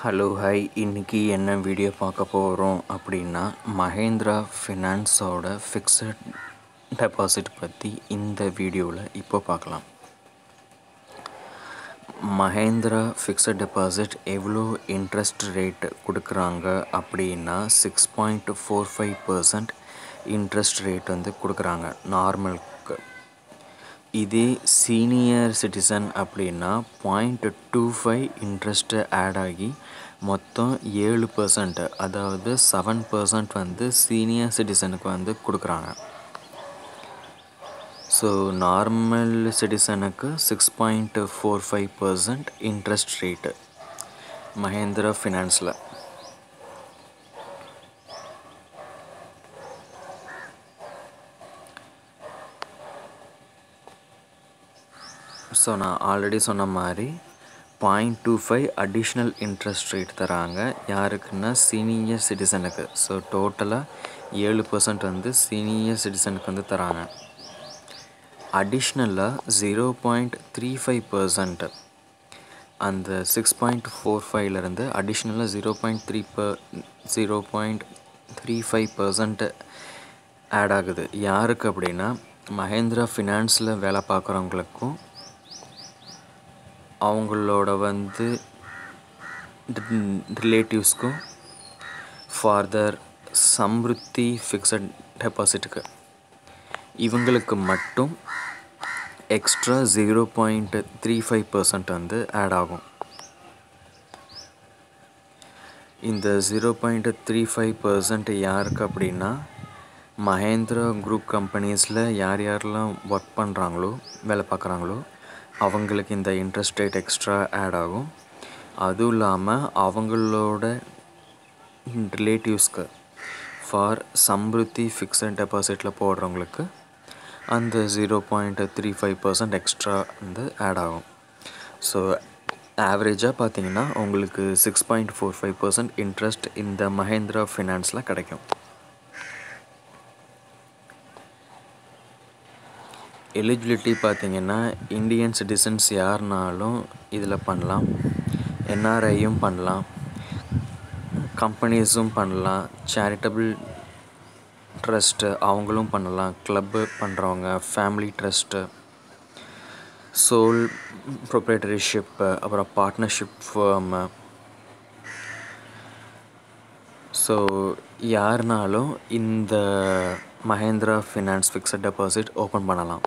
hello hi இன்றைக்கி என்ன video பார்க்க போகிறோம் அப்படின்னா மஹேந்திரா ஃபினான்ஸோட ஃபிக்ஸட் டெபாசிட் பற்றி இந்த வீடியோவில் இப்போ பார்க்கலாம் மஹேந்திரா ஃபிக்ஸட் டெபாசிட் எவ்வளோ இன்ட்ரெஸ்ட் ரேட் கொடுக்குறாங்க அப்படின்னா six point four five percent interest rate வந்து கொடுக்குறாங்க நார்மலுக்கு இதே சீனியர் சிட்டிசன் அப்படின்னா point two five interest add ஆகி மொத்தம் ஏழு பர்சன்ட் அதாவது செவன் பர்சன்ட் வந்து சீனியர் சிட்டிசனுக்கு வந்து கொடுக்குறாங்க ஸோ நார்மல் சிட்டிசனுக்கு six point four five percent interest rate Mahindra ஃபினான்ஸில் ஸோ நான் ஆல்ரெடி சொன்ன மாதிரி point two five additional interest rate தராங்க யாருக்குன்னா சீனியர் சிட்டிசனுக்கு ஸோ டோட்டலாக ஏழு பர்சன்ட் வந்து சீனியர் சிட்டிசனுக்கு வந்து தராங்க அடிஷ்னலாக zero point three five percent அந்த சிக்ஸ் பாயிண்ட் ஃபோர் ஃபைவ்லேருந்து அடிஷ்னலாக zero point three per zero point three five percent add ஆகுது யாருக்கு அப்படின்னா மஹேந்திரா ஃபினான்ஸில் வேலை பார்க்குறவங்களுக்கும் அவங்களோட வந்து ரிலேட்டிவ்ஸ்க்கும் ஃபார்தர் சம்ருத்தி ஃபிக்ஸட் டெபாசிட்டுக்கு இவங்களுக்கு மட்டும் extra zero point three five percent வந்து ஆட் ஆகும் இந்த zero point three five percent யாருக்கு அப்படின்னா மஹேந்திரா குரூப் கம்பெனிஸில் யார் யாரெல்லாம் ஒர்க் பண்ணுறாங்களோ வேலை பார்க்குறாங்களோ அவங்களுக்கு இந்த இன்ட்ரெஸ்ட் ரேட் எக்ஸ்ட்ரா ஆட் ஆகும் அதுவும் இல்லாமல் அவங்களோட ரிலேட்டிவ்ஸ்க்கு ஃபார் சம்ருத்தி ஃபிக்ஸட் டெபாசிட்டில் போடுறவங்களுக்கு அந்த zero point three five percent extra வந்து ஆட் ஆகும் ஸோ ஆவரேஜாக பார்த்தீங்கன்னா உங்களுக்கு six point four five percent interest இந்த மஹேந்திரா ஃபினான்ஸில் கிடைக்கும் எலிஜிபிலிட்டி பார்த்தீங்கன்னா இந்தியன் சிட்டிசன்ஸ் யாருனாலும் இதில் பண்ணலாம் என்ஆர்ஐயும் பண்ணலாம் கம்பெனிஸும் பண்ணலாம் சேரிட்டபிள் ட்ரஸ்ட்டு அவங்களும் பண்ணலாம் கிளப்பு பண்ணுறவங்க ஃபேமிலி ட்ரஸ்ட்டு சோல் ப்ரொப்ரேட்டரிஷிப்பு அப்புறம் பார்ட்னர்ஷிப் ஃபேர்மு ஸோ யாருனாலும் இந்த Mahindra finance fixed deposit open பண்ணலாம்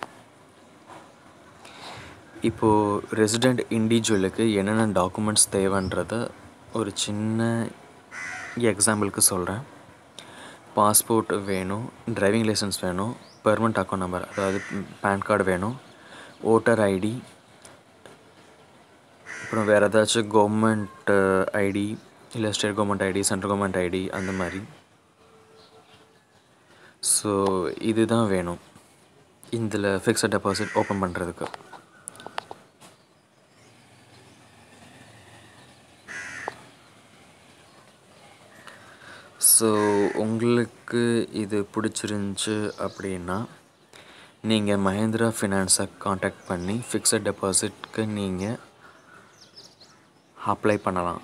இப்போது ரெசிடெண்ட் இண்டிவிஜுவலுக்கு என்னென்ன டாக்குமெண்ட்ஸ் தேவைன்றத ஒரு சின்ன எக்ஸாம்பிளுக்கு சொல்கிறேன் பாஸ்போர்ட் வேணும் டிரைவிங் லைசன்ஸ் வேணும் பெர்மனண்ட் அக்கௌண்ட் நம்பர் அதாவது பேன் கார்டு வேணும் ஓட்டர் ஐடி அப்புறம் வேறு ஏதாச்சும் கவர்மெண்ட் ஐடி இல்லை state government ID central government ID அந்த மாதிரி ஸோ இதுதான் வேணும் இதில் ஃபிக்ஸட் டெபாசிட் ஓப்பன் பண்ணுறதுக்கு ஸோ உங்களுக்கு இது பிடிச்சிருந்துச்சு அப்படின்னா நீங்கள் மஹேந்திரா ஃபினான்ஸை காண்டாக்ட் பண்ணி ஃபிக்ஸட் டெபாசிட்க்கு நீங்கள் அப்ளை பண்ணலாம்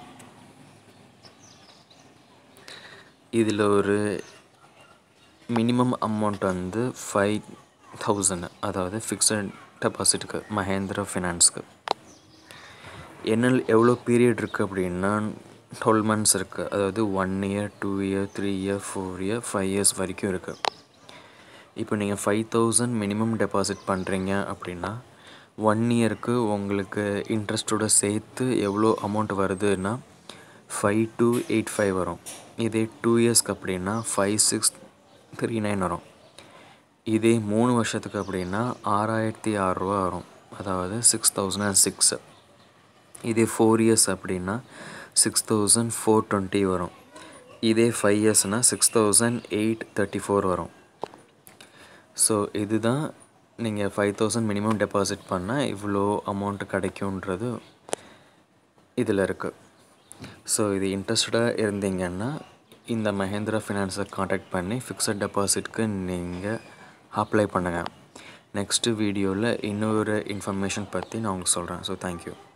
இதில் ஒரு மினிமம் அமௌண்ட் வந்து ஃபைவ் தௌசண்ட் அதாவது ஃபிக்ஸட் டெபாசிட்டுக்கு மஹேந்திரா ஃபினான்ஸ்க்கு என்ன எவ்வளோ பீரியட் இருக்குது அப்படின்னா டுவெல் மந்த்ஸ் இருக்குது அதாவது one year two year three year four year five years வரைக்கும் இருக்குது இப்போ நீங்கள் ஃபைவ் தௌசண்ட் மினிமம் டெபாசிட் பண்ணுறீங்க அப்படின்னா ஒன் இயருக்கு உங்களுக்கு இன்ட்ரெஸ்ட்டோட சேர்த்து எவ்வளோ அமௌண்ட் வருதுன்னா ஃபைவ் டூ எயிட் ஃபைவ் வரும் இதே டூ இயர்ஸ்க்கு அப்படின்னா ஃபைவ் சிக்ஸ் த்ரீ நைன் வரும் இதே மூணு வருஷத்துக்கு அப்படின்னா ஆறாயிரத்தி ஆறுரூவா வரும் அதாவது சிக்ஸ் தௌசண்ட் அண்ட் சிக்ஸ் இதே ஃபோர் இயர்ஸ் அப்படின்னா சிக்ஸ் தௌசண்ட் ஃபோர் டுவெண்ட்டி வரும் இதே ஃபைவ் இயர்ஸ்னால் six thousand eight thirty four வரும் ஸோ இதுதான் நீங்கள் ஃபைவ் தௌசண்ட் மினிமம் டெபாசிட் பண்ணால் இவ்வளோ அமௌண்ட் கிடைக்குன்றது இதில் இருக்குது ஸோ இது இன்ட்ரெஸ்டடாக இருந்தீங்கன்னா இந்த மஹேந்திரா ஃபினான்ஸை காண்டாக்ட் பண்ணி ஃபிக்ஸட் டெபாசிட்க்கு நீங்கள் அப்ளை பண்ணுங்கள் நெக்ஸ்ட்டு வீடியோவில் இன்னொரு இன்ஃபர்மேஷன் பற்றி நான் உங்களுக்கு சொல்கிறேன் ஸோ தேங்க்யூ